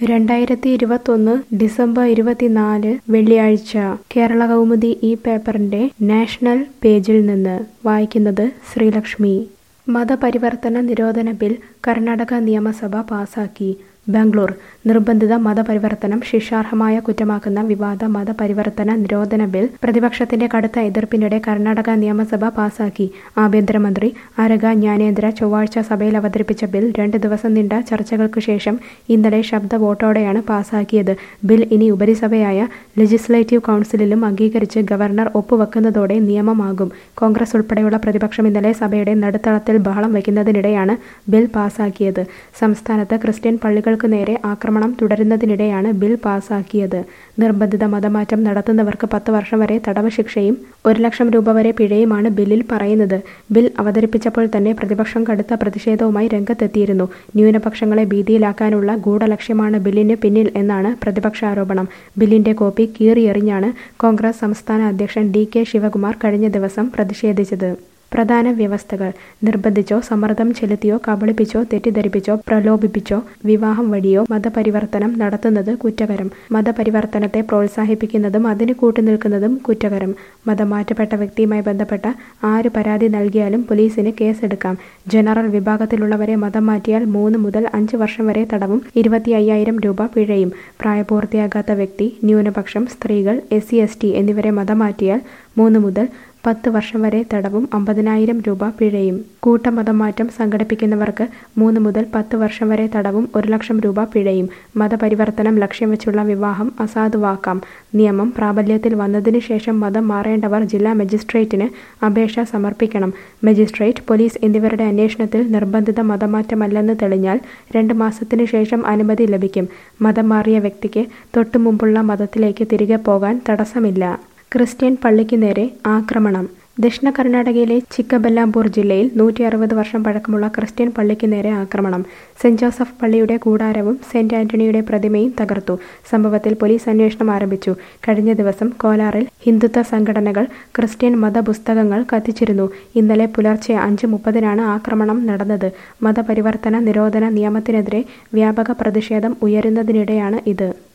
രണ്ടായിരത്തി ഇരുപത്തൊന്ന് ഡിസംബർ ഇരുപത്തിനാല് വെള്ളിയാഴ്ച കേരള കൗമുദി ഈ പേപ്പറിന്റെ നാഷണൽ പേജിൽ നിന്ന് വായിക്കുന്നത് ശ്രീലക്ഷ്മി മതപരിവർത്തന നിരോധന ബിൽ കർണാടക നിയമസഭ പാസാക്കി ബാംഗ്ലൂർ നിർബന്ധിത മതപരിവർത്തനം ശിക്ഷാർഹമായ കുറ്റമാക്കുന്ന വിവാദ മതപരിവർത്തന നിരോധന ബിൽ പ്രതിപക്ഷത്തിന്റെ കടുത്ത എതിർപ്പിനിടെ കർണാടക നിയമസഭ പാസാക്കി ആഭ്യന്തരമന്ത്രി അരക ജ്ഞാനേന്ദ്ര ചൊവ്വാഴ്ച സഭയിൽ അവതരിപ്പിച്ച ബിൽ രണ്ട് ദിവസം നീണ്ട ചർച്ചകൾക്ക് ശേഷം ഇന്നലെ ശബ്ദ വോട്ടോടെയാണ് പാസാക്കിയത് ബിൽ ഇനി ഉപരിസഭയായ ലെജിസ്ലേറ്റീവ് കൗൺസിലിലും അംഗീകരിച്ച് ഗവർണർ ഒപ്പുവെക്കുന്നതോടെ നിയമമാകും കോൺഗ്രസ് ഉൾപ്പെടെയുള്ള പ്രതിപക്ഷം ഇന്നലെ സഭയുടെ നടുത്തളത്തിൽ ബഹളം വയ്ക്കുന്നതിനിടെയാണ് ബിൽ പാസാക്കിയത് സംസ്ഥാനത്ത് ക്രിസ്ത്യൻ പള്ളികൾക്ക് നേരെ ആക്രമണം തുടരുന്നതിനിടെയാണ് ബിൽ പാസാക്കിയത് നിർബന്ധിത മതമാറ്റം നടത്തുന്നവർക്ക് പത്ത് വർഷം വരെ തടവ് ശിക്ഷയും ഒരു ലക്ഷം രൂപ വരെ പിഴയുമാണ് ബില്ലിൽ പറയുന്നത് ബിൽ അവതരിപ്പിച്ചപ്പോൾ തന്നെ പ്രതിപക്ഷം കടുത്ത പ്രതിഷേധവുമായി രംഗത്തെത്തിയിരുന്നു ന്യൂനപക്ഷങ്ങളെ ഭീതിയിലാക്കാനുള്ള ഗൂഢലക്ഷ്യമാണ് ബില്ലിന് പിന്നിൽ എന്നാണ് പ്രതിപക്ഷ ആരോപണം ബില്ലിന്റെ കോപ്പി കീറിയെറിഞ്ഞാണ് കോൺഗ്രസ് സംസ്ഥാന അധ്യക്ഷൻ ഡി കെ ശിവകുമാർ കഴിഞ്ഞ ദിവസം പ്രതിഷേധിച്ചത് പ്രധാന വ്യവസ്ഥകൾ നിർബന്ധിച്ചോ സമ്മർദ്ദം ചെലുത്തിയോ കബളിപ്പിച്ചോ തെറ്റിദ്ധരിപ്പിച്ചോ പ്രലോഭിപ്പിച്ചോ വിവാഹം വഴിയോ മതപരിവർത്തനം നടത്തുന്നത് കുറ്റകരം മതപരിവർത്തനത്തെ പ്രോത്സാഹിപ്പിക്കുന്നതും അതിന് കൂട്ടുനിൽക്കുന്നതും കുറ്റകരം മതം മാറ്റപ്പെട്ട വ്യക്തിയുമായി ബന്ധപ്പെട്ട ആര് പരാതി നൽകിയാലും പോലീസിന് കേസെടുക്കാം ജനറൽ വിഭാഗത്തിലുള്ളവരെ മതം മാറ്റിയാൽ മൂന്ന് മുതൽ അഞ്ച് വർഷം വരെ തടവും ഇരുപത്തി അയ്യായിരം രൂപ പിഴയും പ്രായപൂർത്തിയാകാത്ത വ്യക്തി ന്യൂനപക്ഷം സ്ത്രീകൾ എസ് സി എസ് ടി എന്നിവരെ മതം മാറ്റിയാൽ മൂന്ന് മുതൽ പത്ത് വർഷം വരെ തടവും അമ്പതിനായിരം രൂപ പിഴയും കൂട്ടമതം മാറ്റം സംഘടിപ്പിക്കുന്നവർക്ക് മൂന്ന് മുതൽ പത്ത് വർഷം വരെ തടവും ഒരു ലക്ഷം രൂപ പിഴയും മതപരിവർത്തനം ലക്ഷ്യം വെച്ചുള്ള വിവാഹം അസാധുവാക്കാം നിയമം പ്രാബല്യത്തിൽ വന്നതിന് ശേഷം മതം മാറേണ്ടവർ ജില്ലാ മജിസ്ട്രേറ്റിന് അപേക്ഷ സമർപ്പിക്കണം മജിസ്ട്രേറ്റ് പോലീസ് എന്നിവരുടെ അന്വേഷണത്തിൽ നിർബന്ധിത മതമാറ്റമല്ലെന്ന് തെളിഞ്ഞാൽ രണ്ട് മാസത്തിനു ശേഷം അനുമതി ലഭിക്കും മതം മാറിയ വ്യക്തിക്ക് തൊട്ടുമുമ്പുള്ള മതത്തിലേക്ക് തിരികെ പോകാൻ തടസ്സമില്ല ക്രിസ്ത്യൻ പള്ളിക്ക് നേരെ ആക്രമണം ദക്ഷിണ കർണാടകയിലെ ചിക്കബല്ലാംപൂർ ജില്ലയിൽ നൂറ്റി അറുപത് വർഷം പഴക്കമുള്ള ക്രിസ്ത്യൻ പള്ളിക്ക് നേരെ ആക്രമണം സെന്റ് ജോസഫ് പള്ളിയുടെ കൂടാരവും സെന്റ് ആന്റണിയുടെ പ്രതിമയും തകർത്തു സംഭവത്തിൽ പോലീസ് അന്വേഷണം ആരംഭിച്ചു കഴിഞ്ഞ ദിവസം കോലാറിൽ ഹിന്ദുത്വ സംഘടനകൾ ക്രിസ്ത്യൻ മതപുസ്തകങ്ങൾ കത്തിച്ചിരുന്നു ഇന്നലെ പുലർച്ചെ അഞ്ച് മുപ്പതിനാണ് ആക്രമണം നടന്നത് മതപരിവർത്തന നിരോധന നിയമത്തിനെതിരെ വ്യാപക പ്രതിഷേധം ഉയരുന്നതിനിടെയാണ് ഇത്